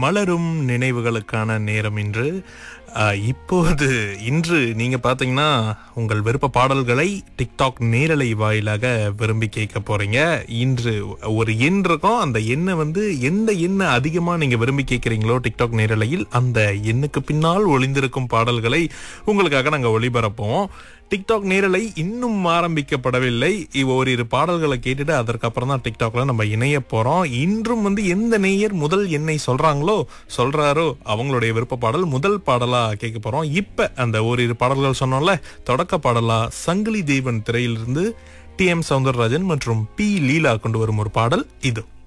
மலரும் நினைவுகளுக்கான நேரம் இன்று அஹ், இப்போது இன்று நீங்க பாத்தீங்கன்னா உங்கள் விருப்ப பாடல்களை டிக்டாக் நேரலை வாயிலாக விரும்பி கேட்க போறீங்க இன்று ஒரு எண் இருக்கும் அந்த எண்ணை வந்து எந்த எண்ணை அதிகமா நீங்க விரும்பி கேட்கறீங்களோ டிக்டாக் நேரலையில் அந்த எண்ணுக்கு பின்னால் ஒளிந்திருக்கும் பாடல்களை உங்களுக்காக நாங்க ஒளிபரப்போம் டிக்டாக் நேரலை இன்னும் ஆரம்பிக்கப்படவில்லை இவ் ஓரிரு பாடல்களை கேட்டுட்டு அதற்கப்புறம் தான் டிக்டாக்ல நம்ம இணைய போறோம் இன்றும் வந்து எந்த நேயர் முதல் எண்ணை சொல்றாங்களோ சொல்றாரோ அவங்களுடைய விருப்ப பாடல் முதல் பாடலா கேட்க போறோம் இப்ப அந்த ஓரிரு பாடல்கள் சொன்னோம்ல தொடக்க பாடலா சங்கிலி தேவன் திரையிலிருந்து டி எம் சவுந்தரராஜன் மற்றும் பி லீலா கொண்டு வரும் ஒரு பாடல் இது